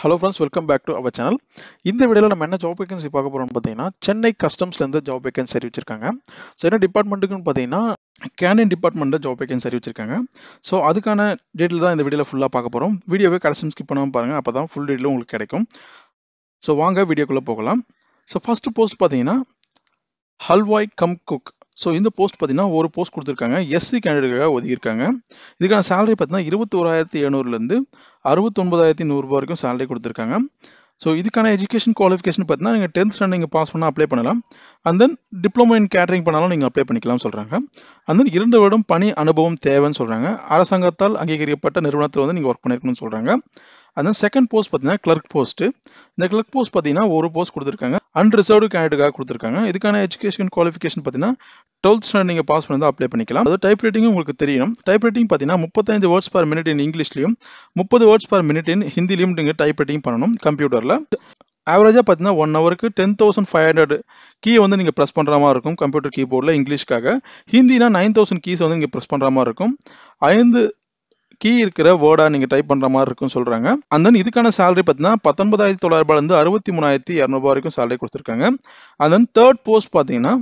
hello friends welcome back to our channel இந்த வீடியோவில் நம்ம என்ன ஜாப் வேகன்சி பார்க்க போகிறோம்னு பார்த்தீங்கன்னா சென்னை கஸ்டம்ஸ்லேருந்து ஜாப் வேகன்சி அறிவிச்சிருக்காங்க ஸோ என்ன டிபார்ட்மெண்ட்டுக்குன்னு பார்த்தீங்கன்னா கேனின் டிபார்ட்மெண்ட்டில் ஜாப் வேகன்சி அறிவிச்சிருக்காங்க ஸோ அதுக்கான டீட்டெயில் தான் இந்த வீடியோவில் ஃபுல்லாக பார்க்க போகிறோம் வீடியோவே கடைசி ஸ்கிப் பண்ணாமல் பாருங்கள் அப்போ தான் ஃபுல் டீட்டெயில் உங்களுக்கு கிடைக்கும் ஸோ வாங்க வீடியோக்குள்ளே போகலாம் ஸோ ஃபஸ்ட்டு போஸ்ட் பார்த்தீங்கன்னா ஹல்வாய் கம் குக் ஸோ இந்த போஸ்ட் பார்த்தீங்கன்னா ஒரு போஸ்ட் கொடுத்துருக்காங்க எஸ்சி கேண்டிடேட்டாக ஒதுக்கியிருக்காங்க இதுக்கான சேலரி பார்த்தீங்கன்னா இருபத்தி ஓராயிரத்தி எழுநூறுலேருந்து அறுபத்தொன்பதாயிரத்தி நூறுரூபா வரைக்கும் சேலரி கொடுத்துருக்காங்க ஸோ இதுக்கான எஜுகேஷன் குவாலிஃபிகேஷன் பார்த்தீங்கன்னா நீங்கள் டென்த் ஸ்டாண்டர்ட் நீங்கள் பாஸ் பண்ணால் அப்ளை பண்ணலாம் and then diploma in catering பண்ணாலும் நீங்கள் அப்ளை பண்ணிக்கலாம் சொல்கிறாங்க அண்ட் தென் இரண்டு வருடம் பணி அனுபவம் தேவைன்னு சொல்கிறாங்க அரசாங்கத்தால் அங்கீகரிக்கப்பட்ட நிறுவனத்தில் வந்து நீங்கள் ஒர்க் பண்ணியிருக்கணும்னு சொல்கிறாங்க அண்ட் தென் செகண்ட் போஸ்ட் பார்த்தீங்கன்னா கிளர்க் போஸ்ட்டு இந்த கிளர்க் போஸ்ட் பார்த்தீங்கன்னா ஒரு போஸ்ட் கொடுத்துருக்காங்க அன்ரிசர்வ்டு கேண்டிடேட்டாக கொடுத்துருக்காங்க இதுக்கான எஜுகேஷன் குவாலிஃபிகேஷன் பார்த்தீங்கன்னா டுவெல்த் ஸ்டாண்டர்ட் நீங்கள் பாஸ் பண்ணி அப்ளை பண்ணிக்கலாம் அது டைப் ரைட்டிங் உங்களுக்கு தெரியும் டைப் ரைட்டிங் பார்த்தீங்கன்னா முப்பத்தஞ்சு வேர்ட்ஸ் பர் மினிட் இன் இங்கிலீஷ்லையும் முப்பது வேர்ட்ஸ் பர் மினிட் இன் ஹிந்திலையும் நீங்கள் டைப் ரைட்டிங் பண்ணணும் கம்ப்யூட்டரில் ஆவரேஜாக பார்த்தீங்கன்னா ஒன் ஹவருக்கு ten thousand five hundred key வந்து நீங்கள் ப்ரெஸ் பண்ணுற மாதிரி இருக்கும் கம்ப்யூட்டர் கீபோர்டில் இங்கிலீஷ்க்காக ஹிந்தினா நைன் தௌசண்ட் கீஸ் வந்து நீங்கள் ப்ரெஸ் பண்ணுற மாதிரி இருக்கும் ஐந்து கீ இருக்கிற வேர்டாக நீங்கள் டைப் பண்ணுற மாதிரி இருக்கும்னு சொல்கிறாங்க அண்ட் தென் இதுக்கான சேலரி பார்த்தீங்கன்னா பத்தொன்பதாயிரத்தி தொள்ளாயிரரூபாலேருந்து அறுபத்தி மூணாயிரத்தி இரநூறுபா வரைக்கும் சேலரி கொடுத்துருக்காங்க அண்ட் தென் தேர்ட் போஸ்ட் பார்த்தீங்கன்னா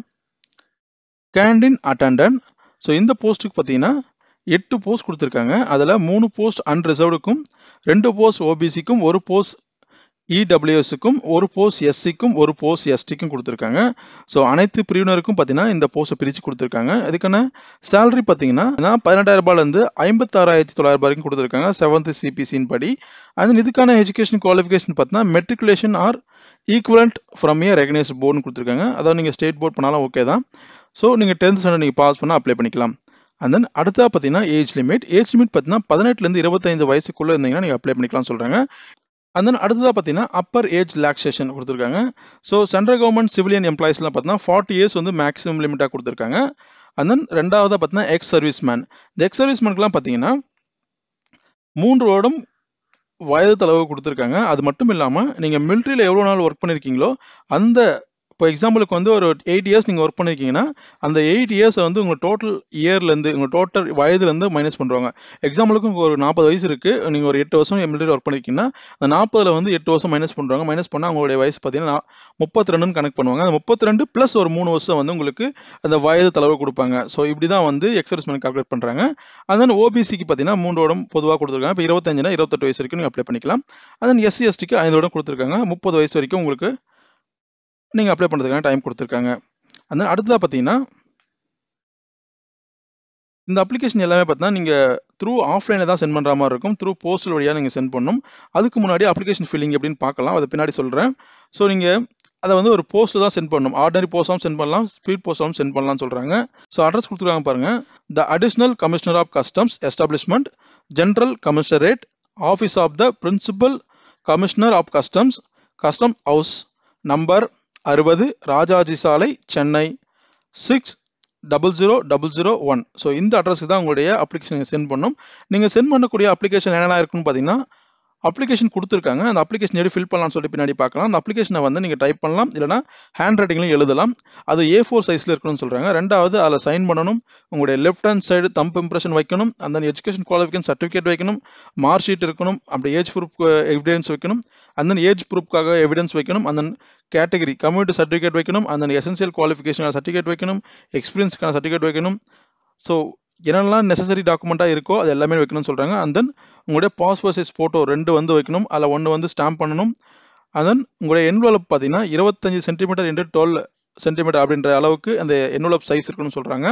கேண்டீன் அட்டண்டன்ட் ஸோ இந்த போஸ்ட்டுக்கு பார்த்தீங்கன்னா எட்டு போஸ்ட் கொடுத்துருக்காங்க அதில் மூணு போஸ்ட் அன்ரிசர்வ்டுக்கும் ரெண்டு போஸ்ட் ஓபிசிக்கும் ஒரு போஸ்ட் இடபிள்யூஎஸ்க்கும் ஒரு போஸ்ட் எஸ்சிக்கும் ஒரு போஸ்ட் எஸ்டிக்கும் கொடுத்துருக்காங்க ஸோ அனைத்து பிரிவினருக்கும் பார்த்தீங்கன்னா இந்த போஸ்ட்டை பிரித்து கொடுத்துருக்காங்க அதுக்கான சேலரி பார்த்தீங்கன்னா பதினெட்டாயிரம் ரூபாயிலேருந்து ஐம்பத்தாறாயிரத்தி தொள்ளாயிரம் வரைக்கும் கொடுத்துருக்காங்க செவன்த் சிபிசின் படி அண்ட் இதுக்கான எஜுகேஷன் குவாலிஃபிகேஷன் பார்த்தீங்கன்னா matriculation or equivalent from a recognised போர்டுன்னு கொடுத்துருக்காங்க அதாவது நீங்கள் ஸ்டேட் போர்ட் பண்ணாலும் ஓகே தான் ஸோ நீங்கள் டென்த் ஸ்டாண்டர்ட் நீங்கள் பாஸ் பண்ணால் அப்ளை பண்ணிக்கலாம் அண்ட் தென் அடுத்தா பார்த்தீங்கன்னா ஏஜ் லிமிட் ஏஜ் லிமிட் பார்த்தீங்கன்னா பதினெட்டுலேருந்து இருபத்தஞ்சு வயசுக்குள்ளே இருந்தீங்கன்னா நீங்கள் அப்ளை பண்ணிக்கலாம் சொல்கிறாங்க அண்ட் தென் அடுத்ததாக பார்த்தீங்கன்னா அப்பர் ஏஜ் ரிலாக்ஸேஷன் கொடுத்துருக்காங்க ஸோ சென்ட்ரல் கவர்மெண்ட் சிவிலியன் எம்ப்ளாயிஸ்லாம் பார்த்தீங்கன்னா ஃபார்ட்டி இயர்ஸ் வந்து மேக்ஸிமம் லிமிட்டாக கொடுத்துருக்காங்க அண்ட் தென் ரெண்டாவதாக பார்த்தீங்கன்னா எக்ஸ் சர்வீஸ் மேன் இந்த எக்ஸ் சர்வீஸ் மேனுக்குலாம் பார்த்தீங்கன்னா மூன்று வருடம் வயது தளவு கொடுத்துருக்காங்க அது மட்டும் இல்லாமல் நீங்கள் மிலிட்ரியில் எவ்வளோ நாள் ஒர்க் பண்ணியிருக்கீங்களோ அந்த இப்போ எக்ஸாம்பிளுக்கு வந்து ஒரு எயிட் இயர்ஸ் நீங்கள் ஒர்க் பண்ணியிருக்கீங்கன்னா அந்த எயிட் இயர்ஸை வந்து உங்கள் டோட்டல் இயர்லேருந்து உங்கள் டோட்டல் வயதுலேருந்து மைனஸ் பண்ணுவாங்க எக்ஸாம்பிளுக்கு உங்களுக்கு ஒரு நாற்பது வயசு இருக்குது நீங்கள் ஒரு எட்டு வருஷம் மிலிட்டரி ஒர்க் பண்ணியிருக்கீங்கன்னா அந்த நாற்பதில் வந்து எட்டு வருஷம் மைனஸ் பண்ணுறாங்க மைனஸ் பண்ணால் உங்களுடைய வயசு பார்த்தீங்கன்னா முப்பத்தி ரெண்டுன்னு கணக்கு பண்ணுவாங்க அந்த முப்பத்தி ரெண்டு ப்ளஸ் ஒரு மூணு வருஷம் வந்து உங்களுக்கு அந்த வயது தளவு கொடுப்பாங்க ஸோ இப்படி தான் வந்து எக்ஸர்ஸ்மெண்ட் கால்குலேட் பண்ணுறாங்க அண்ட் தென் ஓபிசிக்கு பார்த்தீங்கன்னா மூன்று வருடம் பொதுவாக கொடுத்துருக்காங்க இப்போ இருபத்தஞ்சுனா இருபத்தெட்டு வயசு வரைக்கும் நீங்கள் அப்ளை பண்ணிக்கலாம் அண்ட் தென் எஸ்சி எஸ்டிக்கு ஐந்து வருடம் கொடுத்துருக்காங்க முப்பது வயசு வரைக்கும் உங்களுக்கு நீங்கள் அப்ளை பண்ணுறதுக்கான டைம் கொடுத்துருக்காங்க அந்த அடுத்ததாக பார்த்தீங்கன்னா இந்த அப்ளிகேஷன் எல்லாமே பார்த்தீங்கன்னா நீங்கள் த்ரூ ஆஃப்லைனில் தான் சென்ட் பண்ணுற மாதிரி இருக்கும் த்ரூ போஸ்டல் வழியாக நீங்கள் சென்ட் பண்ணணும் அதுக்கு முன்னாடி அப்ளிகேஷன் ஃபில்லிங் எப்படின்னு பார்க்கலாம் அதை பின்னாடி சொல்கிறேன் ஸோ நீங்கள் அதை வந்து ஒரு போஸ்ட்டில் தான் சென்ட் பண்ணணும் ஆர்டினரி போஸ்டாகவும் சென்ட் பண்ணலாம் ஸ்பீட் போஸ்டாகவும் சென்ட் பண்ணலாம்னு சொல்கிறாங்க ஸோ அட்ரஸ் கொடுத்துருக்காங்க பாருங்கள் the additional commissioner of customs establishment general commissionerate office of the principal commissioner of customs custom house number அறுபது ராஜாஜி சாலை Chennai six double zero double zero one so இந்த அட்ரஸுக்கு தான் உங்களுடைய அப்ளிகேஷன் சென்ட் பண்ணணும் நீங்கள் சென்ட் பண்ணக்கூடிய அப்ளிகேஷன் என்னென்ன இருக்குன்னு பார்த்தீங்கன்னா அப்ளிகேஷன் கொடுத்துருக்காங்க அந்த அப்ளிகேஷன் எப்படி ஃபில் பண்ணலாம்னு சொல்லி பின்னாடி பார்க்கலாம் அந்த அப்ளிகேஷனை வந்து நீங்கள் டைப் பண்ணலாம் இல்லைனா ஹேண்ட் ரைட்டிங்லையும் எழுதலாம் அது ஏ ஃபோர் சைஸில் இருக்கணும்னு சொல்கிறாங்க ரெண்டாவது அதில் சைன் பண்ணணும் உங்களுடைய left hand side thumb impression வைக்கணும் அந்த எஜுகேஷன் குவாலிஃபிகேஷன் சர்டிஃபிகேட் வைக்கணும் மார்க் ஷீட் இருக்கணும் அப்படி ஏஜ் ப்ரூஃப் எவிடன்ஸ் வைக்கணும் அந்த ஏஜ் ப்ரூஃப்காக எவிடன்ஸ் வைக்கணும் அந்த கேட்டகரி கம்யூனிட்டி சர்டிஃபிகேட் வைக்கணும் அந்த எசென்சியல் குவாலிஃபிகேஷன் சர்டிஃபிகேட் வைக்கணும் எக்ஸ்பீரியன்ஸ்க்கான சர்டிஃபிகேட் வைக்கணும் ஸோ என்னெல்லாம் நெசசரி டாக்குமெண்ட்டாக இருக்கோ அது எல்லாமே வைக்கணும்னு சொல்கிறாங்க அண்ட் தென் உங்களுடைய பாஸ்போர்ட் சைஸ் ஃபோட்டோ ரெண்டு வந்து வைக்கணும் அதில் ஒன்று வந்து ஸ்டாம்ப் பண்ணணும் அண்ட் தென் உங்களுடைய என்வலப் பார்த்தீங்கன்னா இருபத்தஞ்சி சென்டிமீட்டர் இன்ட்டு டுவெல் சென்டிமீட்டர் அப்படின்ற அளவுக்கு அந்த என்வலப் சைஸ் இருக்குன்னு சொல்கிறாங்க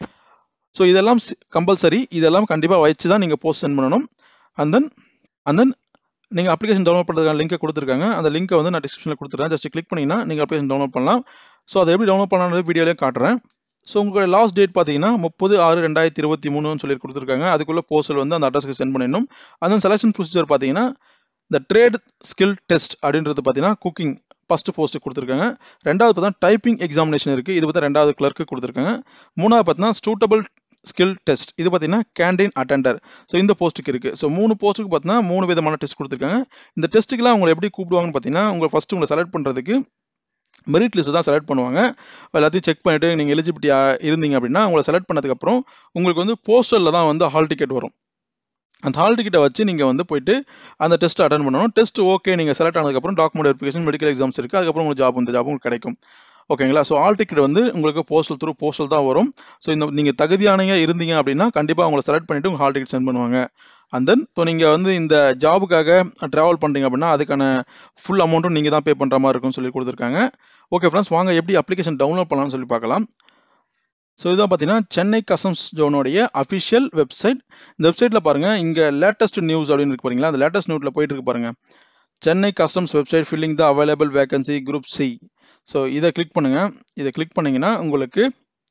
ஸோ இதெல்லாம் கம்பல்சரி இதெல்லாம் கண்டிப்பாக வச்சு தான் நீங்கள் போஸ்ட் சென்ட் பண்ணணும் அண்ட் தென் அண்ட் தென் நீங்கள் அப்ளிகேஷன் டவுன்லோட் பண்ணுறதுக்கான லிங்கை கொடுத்துருக்காங்க அந்த லிங்கை வந்து நான் டிஸ்கிரிப்ஷனில் கொடுத்துருக்கேன் ஜஸ்ட் கிளிக் பண்ணிங்கன்னா நீங்கள் அப்ளிகேஷன் டவுன்லோட் பண்ணலாம் ஸோ அதை எப்படி டவுன்லோட் பண்ணலாம்னு வீடியோலேயே காட்டுறேன் ஸோ உங்களோட லாஸ்ட் டேட் பார்த்தீங்கன்னா முப்பது ஆறு ரெண்டாயிரத்தி இருபத்தி மூணுன்னு சொல்லி கொடுத்துருக்காங்க அதுக்குள்ளே போஸ்டல் வந்து அந்த அட்ரஸ்க்கு சென்ட் பண்ணிடணும் அந்த செலெக்ஷன் ப்ரொசீஜர் பார்த்தீங்கன்னா இந்த ட்ரேட் ஸ்கில் டெஸ்ட் அப்படின்றது பார்த்தீங்கன்னா குக்கிங் ஃபஸ்ட் போஸ்ட்டு கொடுத்துருக்காங்க ரெண்டாவது பார்த்தா டைப்பிங் எக்ஸாமினேஷன் இருக்குது இது பார்த்தா ரெண்டாவது கிளர்க்கு கொடுத்துருக்காங்க மூணாவது பார்த்தீங்கன்னா சூட்டபிள் ஸ்கில் டெஸ்ட் இது பார்த்தீங்கன்னா கேண்டீன் அட்டெண்டர் ஸோ இந்த போஸ்ட்டுக்கு இருக்குது ஸோ மூணு போஸ்ட்டுக்கு பார்த்தீங்கன்னா மூணு விதமான டெஸ்ட் கொடுத்துருக்காங்க இந்த டெஸ்ட்டுக்கெலாம் உங்களை எப்படி கூப்பிடுவாங்கன்னு பார்த்தீங்கன்னா உங்களை ஃபஸ்ட்டு உங்களை செலக்ட் பண்ணுறதுக்கு மெரிட் லிஸ்ட் தான் செலக்ட் பண்ணுவாங்க எல்லாத்தையும் செக் பண்ணிவிட்டு நீங்கள் எலிஜிபிலிட்டியாக இருந்தீங்க அப்படின்னா உங்களை செலக்ட் பண்ணதுக்கப்புறம் உங்களுக்கு வந்து போஸ்டரில் தான் வந்து ஹால் டிக்கெட் வரும் அந்த ஹால் டிக்கெட்டை வச்சு நீங்கள் வந்து போயிட்டு அந்த டெஸ்ட் அட்டன் பண்ணணும் டெஸ்ட் ஓகே நீங்கள் செலக்ட் ஆனதுக்கப்புறம் டாக்குமெண்ட் வெரிஃபிகேஷன் மெடிக்கல் எக்ஸாம்ஸ் இருக்குது அதுக்கப்புறம் உங்களுக்கு ஜாப் இந்த ஜாப் உங்களுக்கு கிடைக்கும் ஓகேங்களா ஸோ ஆல் டிக்கெட் வந்து உங்களுக்கு போஸ்டல் த்ரூ போஸ்டல் தான் வரும் ஸோ இந்த நீங்கள் தகுதியானங்க இருந்தீங்க அப்படின்னா கண்டிப்பாக உங்களை செலக்ட் பண்ணிவிட்டு உங்கள் ஹால் டிக்கெட் சென்ட் பண்ணுவாங்க அண்ட் தென் ஸோ நீங்கள் வந்து இந்த ஜாபுக்காக ட்ராவல் பண்ணுறீங்க அப்படின்னா அதுக்கான ஃபுல் அமௌண்ட்டும் நீங்கள் தான் பே பண்ணுற மாதிரி இருக்கும்னு சொல்லி கொடுத்துருக்காங்க ஓகே ஃப்ரெண்ட்ஸ் வாங்க எப்படி அப்ளிகேஷன் டவுன்லோட் பண்ணலாம்னு சொல்லி பார்க்கலாம் ஸோ இதான் பார்த்தீங்கன்னா சென்னை கஸ்டம்ஸ் ஜோனுடைய அஃபிஷியல் வெப்சைட் இந்த வெப்சைட்டில் பாருங்கள் இங்கே லேட்டஸ்ட் நியூஸ் அப்படின்னு இருக்கு பாருங்களா அந்த லேட்டஸ்ட் நியூஸில் போயிட்டு இருக்கு பாருங்க Chennai customs website filling the available vacancy group C so இதை கிளிக் பண்ணுங்க இதை கிளிக் பண்ணீங்கன்னா உங்களுக்கு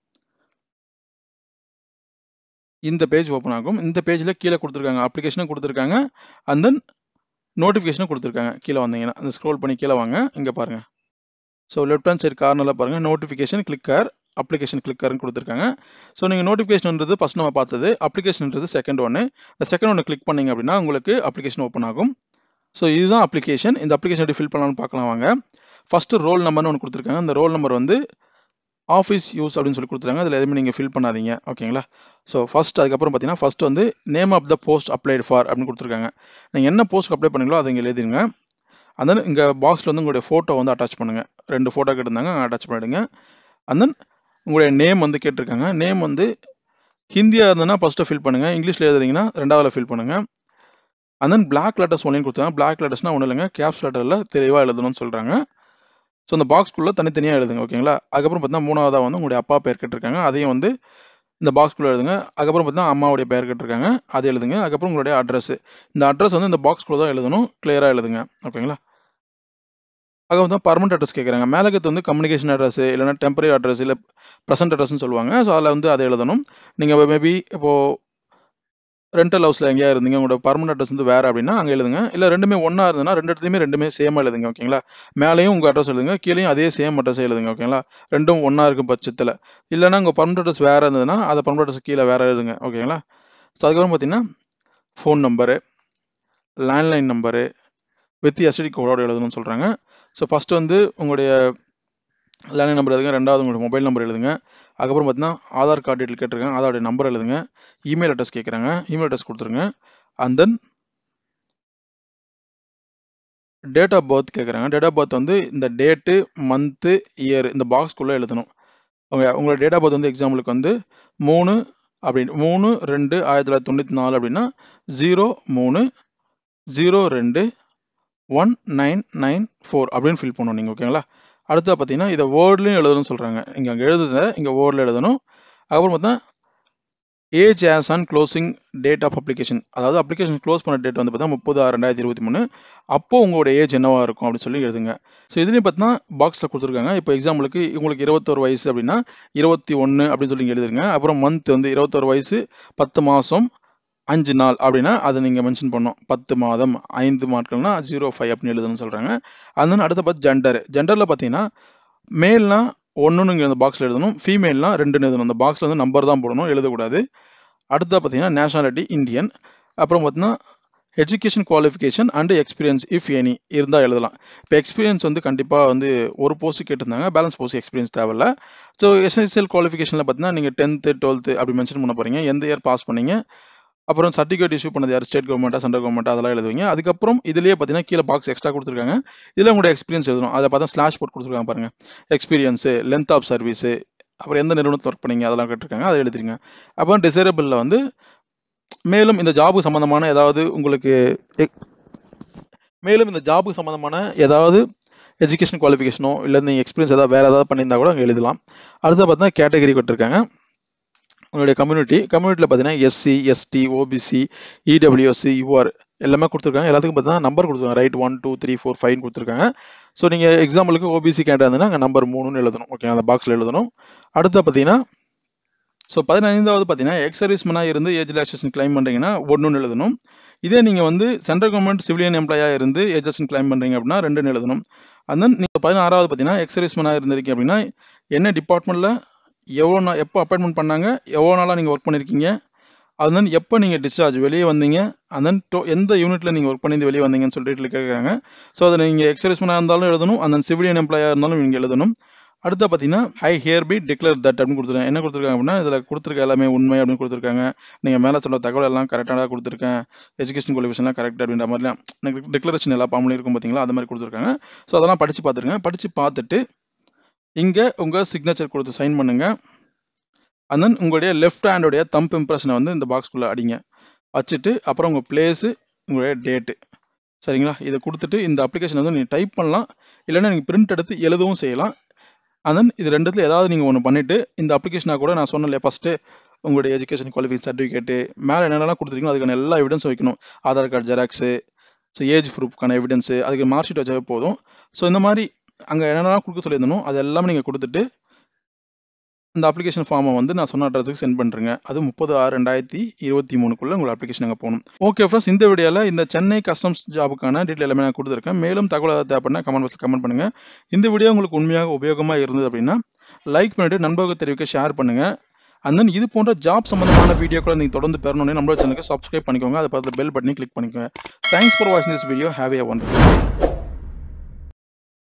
இந்த பேஜ் ஓப்பன் ஆகும் இந்த பேஜில் கீழே கொடுத்துருக்காங்க அப்ளிகேஷனும் கொடுத்துருக்காங்க அண்ட் தென் நோட்டிஃபிகேஷனும் கொடுத்துருக்காங்க கீழே வந்தீங்கன்னா அந்த ஸ்க்ரோல் பண்ணி கீழே வாங்க இங்கே பாருங்க ஸோ லெஃப்ட் ஹேண்ட் சைடு கார்னரில் பாருங்க நோட்டிஃபிகேஷன் கிளிக்கர் அப்ளிகேஷன் கிளிக்கர்னு கொடுத்துருக்காங்க ஸோ நீங்கள் நோட்டிஃபிகேஷன்ன்றது ஃபஸ்ட் நம்ம பார்த்தது அப்ளிகேஷன்ன்றது செகண்ட் ஒன்று இந்த செகண்ட் ஒன்று கிளிக் பண்ணீங்க அப்படின்னா உங்களுக்கு அப்ளிகேஷன் ஓப்பன் ஆகும் ஸோ இதுதான் அப்ளிகேஷன் இந்த அப்ளிகேஷன் எப்படி ஃபில் பண்ணலாம்னு பார்க்கலாம் வாங்க ஃபஸ்ட்டு ரோல் நம்பர்னு ஒன்று கொடுத்துருக்காங்க அந்த ரோல் நம்பர் வந்து ஆஃபீஸ் யூஸ் அப்படின்னு சொல்லி கொடுத்துருக்காங்க அதில் எதுவுமே நீங்கள் ஃபில் பண்ணாதீங்க ஓகேங்களா ஸோ ஃபஸ்ட் அதுக்கப்புறம் பார்த்தீங்கன்னா ஃபஸ்ட் வந்து name of the post applied for அப்படின்னு கொடுத்துருக்காங்க நீங்கள் என்ன போஸ்ட் அப்ளை பண்ணீங்களோ அதை இங்கே எழுதிருங்க and then இங்கே பாக்ஸில் வந்து உங்களுடைய ஃபோட்டோ வந்து அட்டாச் பண்ணுங்கள் ரெண்டு ஃபோட்டோ கேட்டிருந்தாங்க அட்டாச் பண்ணிடுங்க and then உங்களுடைய நேம் வந்து கேட்டிருக்காங்க நேம் வந்து ஹிந்தியாக இருந்ததுன்னா ஃபஸ்ட்டு ஃபில் பண்ணுங்கள் இங்கிலீஷில் எழுதுறீங்கன்னா ரெண்டாவது ஃபில் பண்ணுங்கள் and then பிளாக் லெட்டர்ஸ் ஒன்லையும் கொடுத்தாங்க பிளாக் லெட்டர்ஸ்னால் ஒன்றும் இல்லைங்க கேப்ஸ் லெட்டரில் தெளிவாக எழுதணும்னு சொல்கிறாங்க ஸோ அந்த பாக்ஸ்க்குள்ளே தனித்தனியாக எழுதுங்க ஓகேங்களா அதுக்கப்புறம் பார்த்தீங்கன்னா மூணாவதாக வந்து உங்களுடைய அப்பா பேர் கேட்டிருக்காங்க அதையும் வந்து இந்த பாக்ஸ்குள்ளே எழுதுங்க அதுக்கப்புறம் பார்த்தீங்கன்னா அம்மாவுடைய பேர் கேட்டிருக்காங்க அதை எழுதுங்க அதுக்கப்புறம் உங்களுடைய அட்ரஸ் இந்த அட்ரஸ் வந்து இந்த பாக்ஸ்குள்ளே தான் எழுதணும் கிளியராக எழுதுங்க ஓகேங்களா அதுக்கு வந்து பர்மனெண்ட் அட்ரஸ் கேட்குறாங்க மேலகத்து வந்து கம்யூனிகேஷன் அட்ரஸ் இல்லைன்னா டெம்பரரி அட்ரஸ் இல்லை ப்ரெசென்ட் அட்ரஸ்னு சொல்லுவாங்க ஸோ அதில் வந்து அதை எழுதணும் நீங்கள் மேபி இப்போது ரெண்டல் ஹவுஸில் எங்கேயா இருந்தீங்க உங்களோட பர்மனெண்ட் அட்ரஸ் வந்து வேறு அப்படின்னா அங்கே எழுதுங்க இல்லை ரெண்டுமே ஒன்றா இருந்ததுன்னா ரெண்டு இடத்துலையுமே ரெண்டுமே சேமாக எழுதுங்க ஓகேங்களா மேலேயும் உங்கள் அட்ரஸ் எழுதுங்க கீழேயும் அதே சேம் அட்ரஸ் எழுதுங்க ஓகேங்களா ரெண்டும் ஒன்றா இருக்கும் பட்சத்தில் இல்லைன்னா உங்கள் பர்மனெண்ட் அட்ரஸ் வேறு இருந்ததுன்னா அதை பர்மனெண்ட் அட்ரஸ் கீழே வேறு எழுதுங்க ஓகேங்களா ஸோ அதுக்கப்புறம் பார்த்தீங்கன்னா phone number landline number with STD கோடோட எழுதணும்னு சொல்கிறாங்க ஸோ ஃபஸ்ட்டு வந்து உங்களுடைய லேண்ட்லைன் நம்பர் எழுதுங்க ரெண்டாவது உங்களுடைய மொபைல் நம்பர் எழுதுங்க அதுக்கப்புறம் பார்த்தீங்கன்னா ஆதார் கார்டு டீட்டெயில் கேட்டிருக்காங்க ஆதாருடைய நம்பர் எழுதுங்க இமெயில் அட்ரஸ் கேட்குறாங்க இமெயில் அட்ரஸ் கொடுத்துருங்க and then date of birth கேட்குறாங்க டேட் ஆஃப் பர்த் வந்து இந்த டேட்டு மந்த்து இயர் இந்த பாக்ஸ்க்குள்ளே எழுதணும் உங்க உங்களோட டேட் ஆஃப் பர்த் வந்து எக்ஸாம்பிளுக்கு வந்து மூணு அப்படின்னு மூணு ரெண்டு ஆயிரத்தி தொள்ளாயிரத்தி தொண்ணூற்றி நாலு அப்படின்னா ஜீரோ மூணு ஜீரோ ரெண்டு ஒன் நைன் நைன் ஃபோர் அப்படின்னு ஃபில் பண்ணணும் நீங்கள் ஓகேங்களா அடுத்தது பார்த்தீங்கன்னா இதை வேர்ட்லையும் எழுதணும்னு சொல்கிறாங்க இங்கே அங்கே எழுதுத இங்கே வேர்டில் எழுதணும் அதுக்கப்புறம் பார்த்தா age as and closing date of application அதாவது அப்ளிகேஷன் க்ளோஸ் பண்ண டேட் வந்து பார்த்தா முப்பது ஆறு ரெண்டாயிரத்தி இருபத்தி மூணு அப்போ உங்களோட ஏஜ் என்னவா இருக்கும் அப்படின்னு சொல்லி எழுதுங்க ஸோ இதுலேயும் பார்த்தீங்கன்னா பாக்ஸில் கொடுத்துருக்காங்க இப்போ எக்ஸாம்பிளுக்கு உங்களுக்கு இருபத்தொரு வயசு அப்படின்னா இருபத்தி ஒன்று அப்படின்னு சொல்லி எழுதுங்க அப்புறம் மந்த் வந்து இருபத்தொரு வயசு பத்து மாதம் அஞ்சு நாள் அப்படின்னா அதை நீங்கள் மென்ஷன் பண்ணோம் பத்து மாதம் ஐந்து நாட்கள்னா ஜீரோ ஃபைவ் அப்படின்னு எழுதுன்னு சொல்கிறாங்க அதனால அடுத்த பார்த்து ஜெண்டர் ஜெண்டரில் பார்த்தீங்கன்னா மேல்னா ஒன்றுன்னு இங்கே அந்த பாக்ஸில் எழுதணும் ஃபீமேல்னா ரெண்டுன்னு எழுதணும் அந்த பாக்ஸில் வந்து நம்பர் தான் போடணும் எழுதக்கூடாது அடுத்தது பார்த்தீங்கன்னா நேஷனாலிட்டி இந்தியன் அப்புறம் பார்த்தீங்கன்னா education qualification and experience if any இருந்தால் எழுதலாம் இப்போ எக்ஸ்பீரியன்ஸ் வந்து கண்டிப்பாக வந்து ஒரு போஸ்ட் கேட்டிருந்தாங்க பேலன்ஸ் போஸ்ட் எக்ஸ்பீரியன்ஸ் தேவையில்ல ஸோ எஸ்எஸ்எல் குவாலிஃபிகேஷனில் பார்த்தீங்கன்னா நீங்கள் டென்த்து டுவெல்த்து அப்படி மென்ஷன் பண்ண போகிறீங்க எந்த இயர் பாஸ் பண்ணீங்க அப்புறம் சர்டிஃபிகேட் இஷ்யூ பண்ணது யார் ஸ்டேட் கவர்மெண்ட்டா சென்ட்ரல் கவர்மெண்ட் அதெல்லாம் எழுதுவீங்க அதுக்கப்புறம் இதுலேயே பார்த்தீங்கன்னா கீழே பாக்ஸ் எக்ஸ்ட்ரா கொடுத்துருக்காங்க இதில் உங்களோட எக்ஸ்பீரியன்ஸ் எழுதணும் அதை பார்த்தா ஸ்லாஷ் போட்டு கொடுத்துருக்காங்க பாருங்க எக்ஸ்பீரியன்ஸு லென்த் ஆஃப் சர்வீஸு அப்புறம் எந்த நிறுவனத்தில் ஒர்க் பண்ணீங்க அதெல்லாம் கேட்டிருக்காங்க அதை எழுதிருங்க அப்புறம் டிசேரபிளில் வந்து மேலும் இந்த ஜாபு சம்மந்தமான ஏதாவது உங்களுக்கு மேலும் இந்த ஜாபு சம்மந்தமான ஏதாவது எஜுகேஷன் குவாலிஃபிகேஷனோ இல்லை நீங்கள் எக்ஸ்பீரியன்ஸ் ஏதாவது வேறு ஏதாவது பண்ணியிருந்தா கூட அங்கே எழுதலாம் அடுத்து பார்த்தீங்கன்னா கேட்டகரி கொடுத்துருக்காங்க உங்களுடைய கம்யூனிட்டி கம்யூனிட்டியில் பார்த்தீங்கன்னா SC ST OBC EWSC UR எல்லாமே கொடுத்துருக்காங்க எல்லாத்துக்கும் பார்த்தீங்கன்னா நம்பர் கொடுத்துருக்காங்க right one two three four ஃபைவ்னு கொடுத்துருக்காங்க ஸோ நீங்கள் எக்ஸாம்பிளுக்கு ஓபிசி கேட்டால் இருந்ததுன்னா அங்கே நம்பர் மூணுன்னு எழுதணும் ஓகே அந்த பாக்ஸில் எழுதணும் அடுத்து பார்த்தீங்கன்னா ஸோ பதினைந்தாவது பார்த்தீங்கன்னா எக்ஸ் சர்வீஸ்மனாக இருந்து ஏஜ் ரிலாக்ஸேஷன் கிளைம் பண்ணுறீங்கன்னா ஒன்றுன்னு எழுதணும் இதே நீங்கள் வந்து சென்ட்ரல் கவர்மெண்ட் சிவிலியன் எம்ப்ளாயாக இருந்து ஏஜ் கிளைம் பண்ணுறீங்க அப்படின்னா ரெண்டுன்னு எழுதணும் அந்த நீங்கள் பதினாறாவது பார்த்தீங்கன்னா எக்ஸ் சர்வீஸ்மனாக இருந்திருக்கீங்க அப்படின்னா என்ன டிபார்ட்மெண்ட்டில் எவ்வளோ நாள் எப்போ அப்பாயின்மெண்ட் பண்ணாங்க எவ்வளோ நாளாக நீங்கள் ஒர்க் பண்ணியிருக்கீங்க அது தென் எப்போ நீங்கள் டிஸ்சார்ஜ் வெளியே வந்தீங்க and then டோ எந்த யூனிட்டில் நீங்கள் ஒர்க் பண்ணி வெளியே வந்தீங்கன்னு சொல்லிட்டு கேட்குறாங்க ஸோ அதை நீங்கள் எக்ஸர்வீஸ்மனாக இருந்தாலும் எழுதணும் அந்த சிவிலியன் எம்ப்ளாயாக இருந்தாலும் நீங்கள் எழுதணும் அடுத்தா பார்த்தீங்கன்னா I hereby declare that அப்படின்னு கொடுத்துருக்காங்க என்ன கொடுத்துருக்காங்க அப்படின்னா இதில் கொடுத்துருக்க எல்லாமே உண்மை அப்படின்னு கொடுத்துருக்காங்க நீங்கள் மேலே சொன்ன தகவல் எல்லாம் கரெக்டாக கொடுத்துருக்கேன் எஜுகேஷன் குவாலிஃபிகேஷன்லாம் கரெக்ட் அப்படின்ற மாதிரிலாம் டிக்ளரேஷன் எல்லா ஃபார்ம்லையும் இருக்கும் பார்த்தீங்களா அது மாதிரி கொடுத்துருக்காங்க ஸோ அதெல்லாம் படித்து பார்த்துருங்க படித்து பார்த்துட்டு இங்கே உங்கள் சிக்னேச்சர் கொடுத்து சைன் பண்ணுங்க அண்ட் தென் உங்களுடைய லெஃப்ட் ஹேண்டோடைய தம்ப் இம்ப்ரெஷனை வந்து இந்த பாக்ஸ்குள்ளே அடிங்க வச்சுட்டு அப்புறம் உங்கள் பிளேஸு உங்களுடைய டேட்டு சரிங்களா இதை கொடுத்துட்டு இந்த அப்ளிகேஷன் வந்து நீங்கள் டைப் பண்ணலாம் இல்லைன்னா நீங்கள் பிரிண்ட் எடுத்து எழுதவும் செய்யலாம் அண்ட் தென் இது ரெண்டுத்துல ஏதாவது நீங்கள் ஒன்று பண்ணிவிட்டு இந்த அப்ளிகேஷனாக கூட நான் சொன்னல ஃபஸ்ட்டு உங்களுடைய எஜுகேஷன் குவாலிஃபிகேஷன் சர்டிஃபிகேட்டு மேலே என்னென்னலாம் கொடுத்துருக்கீங்களோ அதுக்கான எல்லா எவிடன்ஸும் வைக்கணும் Aadhaar card xerox so age ப்ரூஃப்க்கான எவிடன்ஸு அதுக்கு மார்க் ஷீட் வச்சாவே போதும் ஸோ இந்த மாதிரி அங்கே என்னென்னலாம் கொடுக்க சொல்லியிருந்தனோ அது எல்லாமே நீங்கள் கொடுத்துட்டு இந்த அப்ளிகேஷன் ஃபார்மை வந்து நான் சொன்ன அட்ரஸுக்கு சென்ட் பண்ணுறேங்க அது முப்பது ஆறு ரெண்டாயிரத்தி இருபத்தி மூணுக்குள்ளே உங்கள் அப்ளிகேஷன் அங்கே போகணும் ஓகே ஃப்ரெண்ட்ஸ் இந்த வீடியோவில் இந்த சென்னை கஸ்டம்ஸ் ஜாபுக்கான டீட்டெயில் எல்லாமே நான் கொடுத்துருக்கேன் மேலும் தகவல் ஏதாவது தேவைப்படுனா கமெண்ட் பாக்ஸில் கமெண்ட் பண்ணுங்கள் இந்த வீடியோ உங்களுக்கு உண்மையாக உபயோகமாக இருந்தது அப்படின்னா லைக் பண்ணிவிட்டு நண்பர்கள் தெரிவிக்க ஷேர் பண்ணுங்கள் அண்ட் தென் இது போன்ற ஜாப் சம்மந்தமான வீடியோக்களை நீங்கள் தொடர்ந்து பெறணும்னு நம்மளோட சேனலுக்கு சப்ஸ்கிரைப் பண்ணிக்கோங்க அதை பார்த்து பெல் பட்டனையும் கிளிக் பண்ணிக்கோங்க தேங்க்ஸ் ஃபார் வாட்சிங் this video have a one